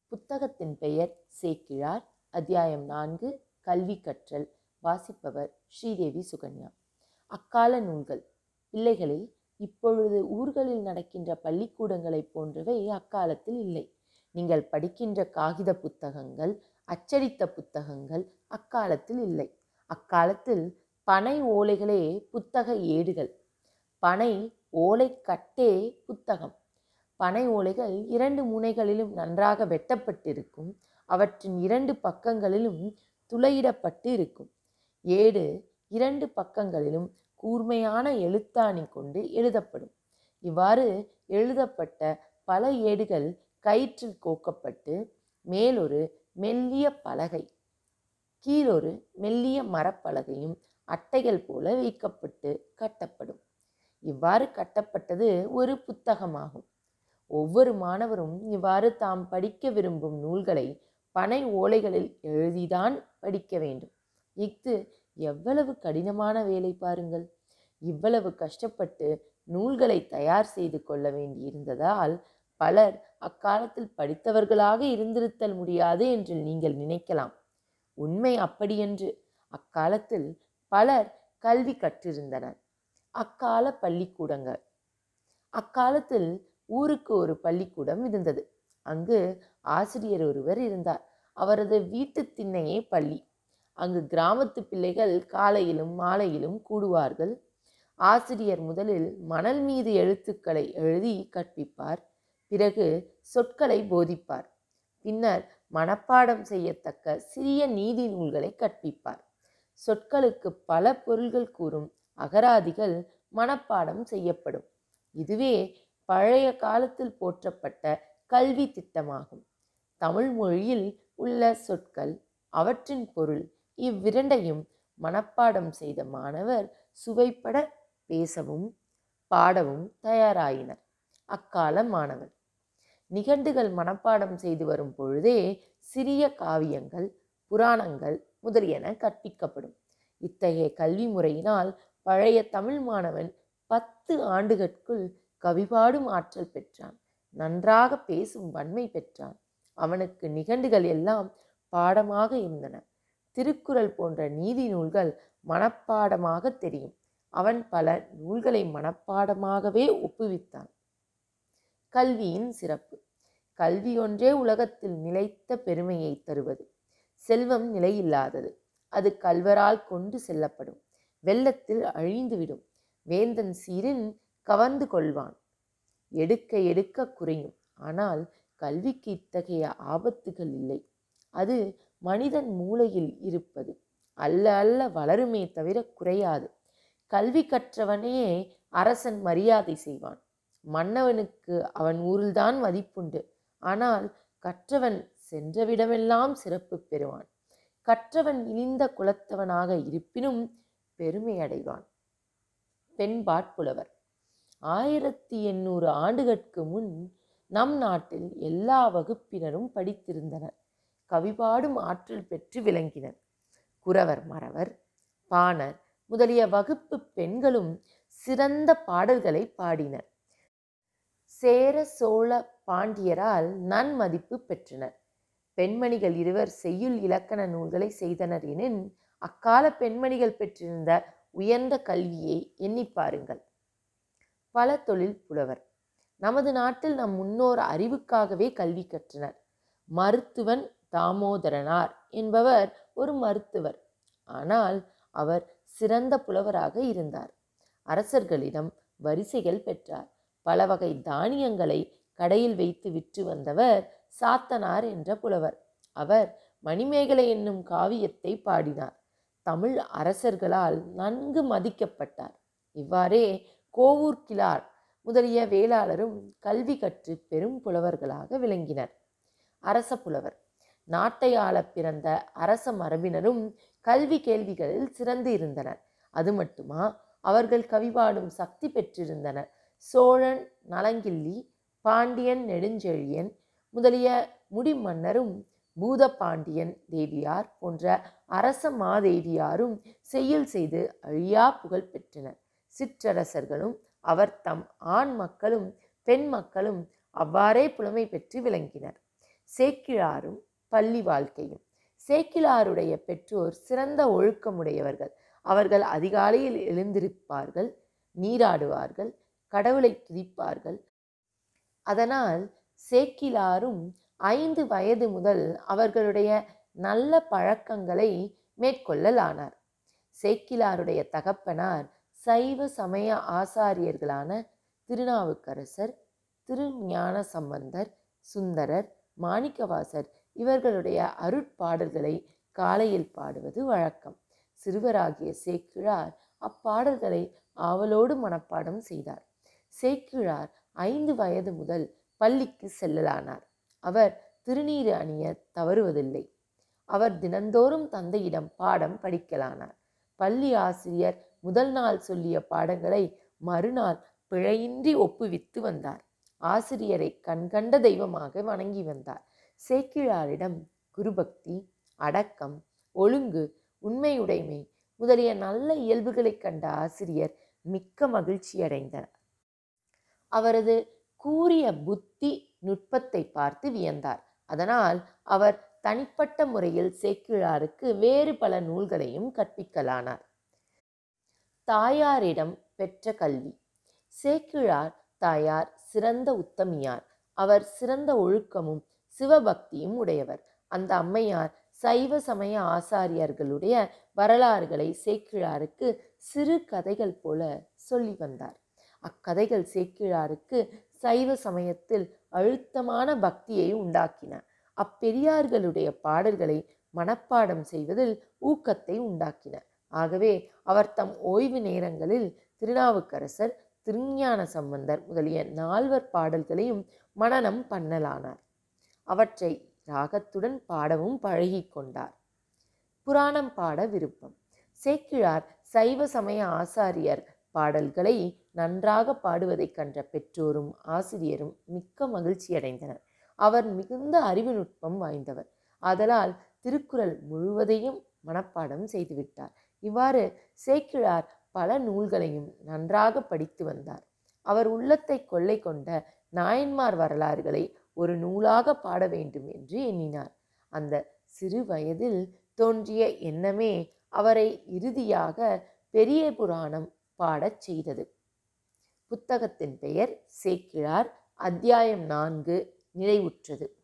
புத்தகத்தின் பெயர் சேக்கிழார் அத்தியாயம் நான்கு கல்வி கற்றல் வாசிப்பவர் ஸ்ரீதேவி சுகன்யா அக்கால நூல்கள் பிள்ளைகளே இப்பொழுது ஊர்களில் நடக்கின்ற பள்ளிக்கூடங்களைப் போன்றவை அக்காலத்தில் இல்லை நீங்கள் படிக்கின்ற காகித புத்தகங்கள் அச்சடித்த புத்தகங்கள் அக்காலத்தில் இல்லை அக்காலத்தில் பனை ஓலைகளே புத்தக ஏடுகள் பனை ஓலைக்கட்டே புத்தகம் பனை ஓலைகள் இரண்டு முனைகளிலும் நன்றாக வெட்டப்பட்டிருக்கும் அவற்றின் இரண்டு பக்கங்களிலும் துளையிடப்பட்டு இருக்கும் ஏடு இரண்டு பக்கங்களிலும் கூர்மையான எழுத்தாணி கொண்டு எழுதப்படும் இவ்வாறு எழுதப்பட்ட பல ஏடுகள் கயிற்றில் கோக்கப்பட்டு மேலொரு மெல்லிய பலகை கீழொரு மெல்லிய மரப்பலகையும் அட்டைகள் போல வைக்கப்பட்டு கட்டப்படும் இவ்வாறு கட்டப்பட்டது ஒரு புத்தகமாகும் ஒவ்வொரு மாணவரும் இவ்வாறு தாம் படிக்க விரும்பும் நூல்களை பனை ஓலைகளில் எழுதிதான் படிக்க வேண்டும் இஃது எவ்வளவு கடினமான வேலை பாருங்கள் இவ்வளவு கஷ்டப்பட்டு நூல்களை தயார் செய்து கொள்ள வேண்டியிருந்ததால் பலர் அக்காலத்தில் படித்தவர்களாக இருந்திருத்தல் முடியாது என்று நீங்கள் நினைக்கலாம் உண்மை அப்படியென்று அக்காலத்தில் பலர் கல்வி கற்றிருந்தனர் அக்கால பள்ளிக்கூடங்கள் அக்காலத்தில் ஊருக்கு ஒரு பள்ளிக்கூடம் இருந்தது அங்கு ஆசிரியர் ஒருவர் இருந்தார் அவரது வீட்டு திண்ணையே பள்ளி அங்கு கிராமத்து பிள்ளைகள் காலையிலும் மாலையிலும் கூடுவார்கள் ஆசிரியர் முதலில் மணல் மீது எழுத்துக்களை எழுதி கற்பிப்பார் பிறகு சொற்களை போதிப்பார் பின்னர் மனப்பாடம் செய்யத்தக்க சிறிய நீதி நூல்களை கற்பிப்பார் சொற்களுக்கு பல பொருள்கள் கூறும் அகராதிகள் மனப்பாடம் செய்யப்படும் இதுவே பழைய காலத்தில் போற்றப்பட்ட கல்வி திட்டமாகும் தமிழ் மொழியில் உள்ள சொற்கள் அவற்றின் பொருள் இவ்விரண்டையும் மனப்பாடம் செய்த மாணவர் சுவைப்பட பேசவும் பாடவும் தயாராயினர் அக்கால மாணவர் நிகண்டுகள் மனப்பாடம் செய்து வரும் பொழுதே சிறிய காவியங்கள் புராணங்கள் முதலியன கற்பிக்கப்படும் இத்தகைய கல்வி முறையினால் பழைய தமிழ் மாணவன் பத்து ஆண்டுகளுக்குள் கவிபாடும் ஆற்றல் பெற்றான் நன்றாக பேசும் வன்மை பெற்றான் அவனுக்கு நிகண்டுகள் எல்லாம் பாடமாக இருந்தன திருக்குறள் போன்ற நீதி நூல்கள் மனப்பாடமாக தெரியும் அவன் பல நூல்களை மனப்பாடமாகவே ஒப்புவித்தான் கல்வியின் சிறப்பு கல்வி ஒன்றே உலகத்தில் நிலைத்த பெருமையை தருவது செல்வம் நிலையில்லாதது அது கல்வரால் கொண்டு செல்லப்படும் வெள்ளத்தில் அழிந்துவிடும் வேந்தன் சீரின் கவர்ந்து கொள்வான் எடுக்க எடுக்க குறையும் ஆனால் கல்விக்கு இத்தகைய ஆபத்துகள் இல்லை அது மனிதன் மூளையில் இருப்பது அல்ல அல்ல வளருமே தவிர குறையாது கல்வி கற்றவனையே அரசன் மரியாதை செய்வான் மன்னவனுக்கு அவன் ஊரில்தான் மதிப்புண்டு ஆனால் கற்றவன் சென்றவிடமெல்லாம் சிறப்பு பெறுவான் கற்றவன் இழிந்த குலத்தவனாக இருப்பினும் பெருமை அடைவான் பெண்பாட்புலவர் ஆயிரத்தி எண்ணூறு ஆண்டுகளுக்கு முன் நம் நாட்டில் எல்லா வகுப்பினரும் படித்திருந்தனர் கவிபாடும் ஆற்றல் பெற்று விளங்கினர் குறவர் மறவர் பாணர் முதலிய வகுப்பு பெண்களும் சிறந்த பாடல்களை பாடினர் சேர சோழ பாண்டியரால் நன்மதிப்பு பெற்றனர் பெண்மணிகள் இருவர் செய்யுள் இலக்கண நூல்களை செய்தனர் எனின் அக்கால பெண்மணிகள் பெற்றிருந்த உயர்ந்த கல்வியை எண்ணி பாருங்கள் பல தொழில் புலவர் நமது நாட்டில் நம் முன்னோர் அறிவுக்காகவே கல்வி கற்றனர் மருத்துவன் தாமோதரனார் என்பவர் ஒரு மருத்துவர் ஆனால் அவர் சிறந்த புலவராக இருந்தார் அரசர்களிடம் வரிசைகள் பெற்றார் பல வகை தானியங்களை கடையில் வைத்து விற்று வந்தவர் சாத்தனார் என்ற புலவர் அவர் மணிமேகலை என்னும் காவியத்தை பாடினார் தமிழ் அரசர்களால் நன்கு மதிக்கப்பட்டார் இவ்வாறே கோவூர் கிளார் முதலிய வேளாளரும் கல்வி கற்று பெரும் புலவர்களாக விளங்கினர் அரச புலவர் நாட்டை ஆள பிறந்த அரச மரபினரும் கல்வி கேள்விகளில் சிறந்து இருந்தனர் அது மட்டுமா அவர்கள் கவிபாடும் சக்தி பெற்றிருந்தனர் சோழன் நலங்கிள்ளி பாண்டியன் நெடுஞ்செழியன் முதலிய முடிமன்னரும் பூதபாண்டியன் தேவியார் போன்ற அரச மாதேவியாரும் செய்யுள் செய்து அழியா புகழ் பெற்றனர் சிற்றரசர்களும் அவர் தம் ஆண் மக்களும் பெண் மக்களும் அவ்வாறே புலமை பெற்று விளங்கினர் சேக்கிழாரும் பள்ளி வாழ்க்கையும் சேக்கிழாருடைய பெற்றோர் சிறந்த ஒழுக்கமுடையவர்கள் அவர்கள் அதிகாலையில் எழுந்திருப்பார்கள் நீராடுவார்கள் கடவுளை துதிப்பார்கள் அதனால் சேக்கிலாரும் ஐந்து வயது முதல் அவர்களுடைய நல்ல பழக்கங்களை மேற்கொள்ளலானார் சேக்கிலாருடைய தகப்பனார் சைவ சமய ஆசாரியர்களான திருநாவுக்கரசர் திருஞான சம்பந்தர் சுந்தரர் மாணிக்கவாசர் இவர்களுடைய அருட்பாடல்களை காலையில் பாடுவது வழக்கம் சிறுவராகிய சேக்கிழார் அப்பாடல்களை ஆவலோடு மனப்பாடம் செய்தார் சேக்கிழார் ஐந்து வயது முதல் பள்ளிக்கு செல்லலானார் அவர் திருநீறு அணிய தவறுவதில்லை அவர் தினந்தோறும் தந்தையிடம் பாடம் படிக்கலானார் பள்ளி ஆசிரியர் முதல் நாள் சொல்லிய பாடங்களை மறுநாள் பிழையின்றி ஒப்புவித்து வந்தார் ஆசிரியரை கண்கண்ட தெய்வமாக வணங்கி வந்தார் சேக்கிழாரிடம் குருபக்தி அடக்கம் ஒழுங்கு உண்மையுடைமை முதலிய நல்ல இயல்புகளைக் கண்ட ஆசிரியர் மிக்க மகிழ்ச்சி அடைந்தார் அவரது கூரிய புத்தி நுட்பத்தை பார்த்து வியந்தார் அதனால் அவர் தனிப்பட்ட முறையில் சேக்கிழாருக்கு வேறு பல நூல்களையும் கற்பிக்கலானார் தாயாரிடம் பெற்ற கல்வி சேக்கிழார் தாயார் சிறந்த உத்தமியார் அவர் சிறந்த ஒழுக்கமும் சிவபக்தியும் உடையவர் அந்த அம்மையார் சைவ சமய ஆசாரியர்களுடைய வரலாறுகளை சேக்கிழாருக்கு சிறு கதைகள் போல சொல்லி வந்தார் அக்கதைகள் சேக்கிழாருக்கு சைவ சமயத்தில் அழுத்தமான பக்தியை உண்டாக்கின அப்பெரியார்களுடைய பாடல்களை மனப்பாடம் செய்வதில் ஊக்கத்தை உண்டாக்கின ஆகவே அவர் தம் ஓய்வு நேரங்களில் திருநாவுக்கரசர் திருஞான சம்பந்தர் முதலிய நால்வர் பாடல்களையும் மனனம் பண்ணலானார் அவற்றை ராகத்துடன் பாடவும் பழகி கொண்டார் புராணம் பாட விருப்பம் சேக்கிழார் சைவ சமய ஆசாரியர் பாடல்களை நன்றாக பாடுவதைக் கண்ட பெற்றோரும் ஆசிரியரும் மிக்க மகிழ்ச்சியடைந்தனர் அவர் மிகுந்த அறிவு நுட்பம் வாய்ந்தவர் ஆதலால் திருக்குறள் முழுவதையும் மனப்பாடம் செய்துவிட்டார் இவ்வாறு சேக்கிழார் பல நூல்களையும் நன்றாக படித்து வந்தார் அவர் உள்ளத்தை கொள்ளை கொண்ட நாயன்மார் வரலாறுகளை ஒரு நூலாக பாட வேண்டும் என்று எண்ணினார் அந்த சிறு வயதில் தோன்றிய எண்ணமே அவரை இறுதியாக பெரிய புராணம் பாடச் செய்தது புத்தகத்தின் பெயர் சேக்கிழார் அத்தியாயம் நான்கு நிறைவுற்றது